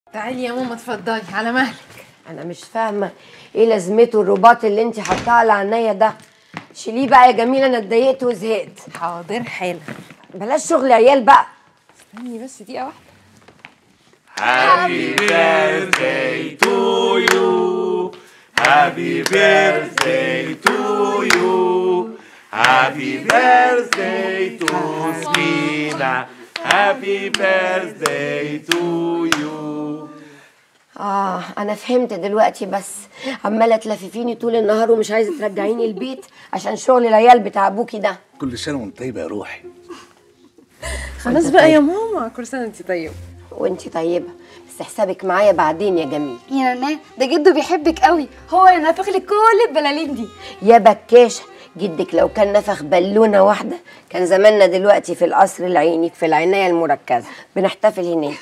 تعالي يا ماما اتفضلي على مهلك انا مش فاهمه ايه لازمته الرباط اللي انت حاطاه على عينيا ده شيليه بقى يا جميله انا اتضايقت وزهقت حاضر حالا بلاش شغل عيال بقى استني بس دقيقه واحده Happy birthday to you. Happy birthday to you. Happy birthday to Smina. Happy birthday to you. اه انا فهمت دلوقتي بس عماله تلففيني طول النهار ومش عايزه ترجعيني البيت عشان شغل العيال بتاع ابوكي ده كل سنه وانت طيبه يا روحي خلاص بقى يا ماما كل سنه انت طيبه وانت طيبه بس حسابك معايا بعدين يا جميل يا نانا ده جده بيحبك قوي هو اللي نافخ لك كل البلالين دي يا بكاشه جدك لو كان نفخ بالونه واحده كان زماننا دلوقتي في القصر العيني في العنايه المركزه بنحتفل هناك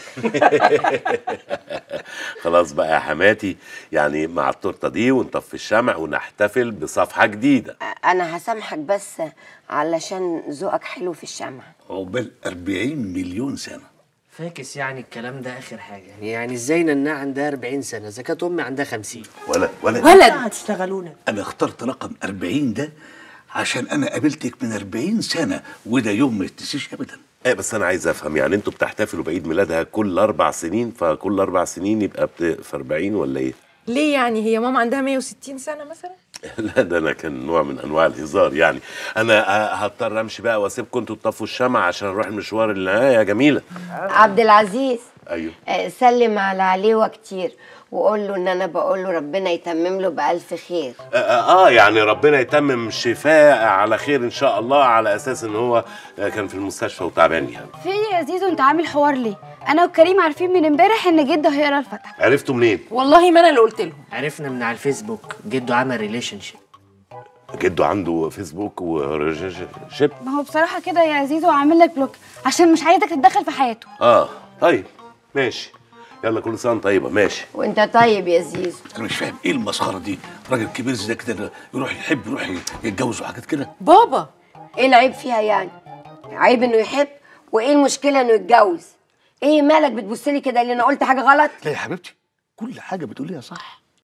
خلاص بقى يا حماتي يعني مع التورته دي ونطفي الشمع ونحتفل بصفحه جديده انا هسامحك بس علشان ذوقك حلو في الشمع عقبال 40 مليون سنه فاكس يعني الكلام ده اخر حاجه يعني ازاي نناع عندها 40 سنه اذا كانت امي عندها 50 ولا ولا ولد هتشتغلونا انا اخترت رقم 40 ده عشان انا قابلتك من 40 سنه وده يوم ما يتنسيش ابدا ايه بس انا عايز افهم يعني انتوا بتحتفلوا بعيد ميلادها كل اربع سنين فكل اربع سنين يبقى بت... في 40 ولا ايه؟ ليه يعني هي ماما عندها 160 سنه مثلا لا ده انا كان نوع من انواع الهزار يعني انا ه- هضطر امشي بقى واسيبكم انتوا تطفوا الشمع عشان نروح المشوار اللي ها يا جميله عبد العزيز ايوه آه، سلم على عليوه كتير وقول له ان انا بقول له ربنا يتمم له بالف خير آه, اه يعني ربنا يتمم شفاء على خير ان شاء الله على اساس ان هو آه، كان في المستشفى وتعبان يعني في إيه يا زيزو انت عامل حوار ليه انا وكريم عارفين من امبارح ان جده هيقرا الفاتحه عرفتوا منين؟ والله ما انا اللي قلت لهم عرفنا من على الفيسبوك جده عمل ريليشن شيب جده عنده فيسبوك وشيب ما هو بصراحه كده يا زيزو عامل لك بلوك عشان مش عايزك تتدخل في حياته اه طيب ماشي يلا كل سنه وأنت طيبه ماشي وانت طيب يا زيزو انا مش فاهم ايه المسخره دي راجل كبير زي ده كده يروح يحب يروح يتجوز وحاجات كده بابا ايه العيب فيها يعني عيب انه يحب وايه المشكله انه يتجوز ايه مالك بتبصلي كده اللي انا قلت حاجه غلط لا يا حبيبتي كل حاجه بتقوليها صح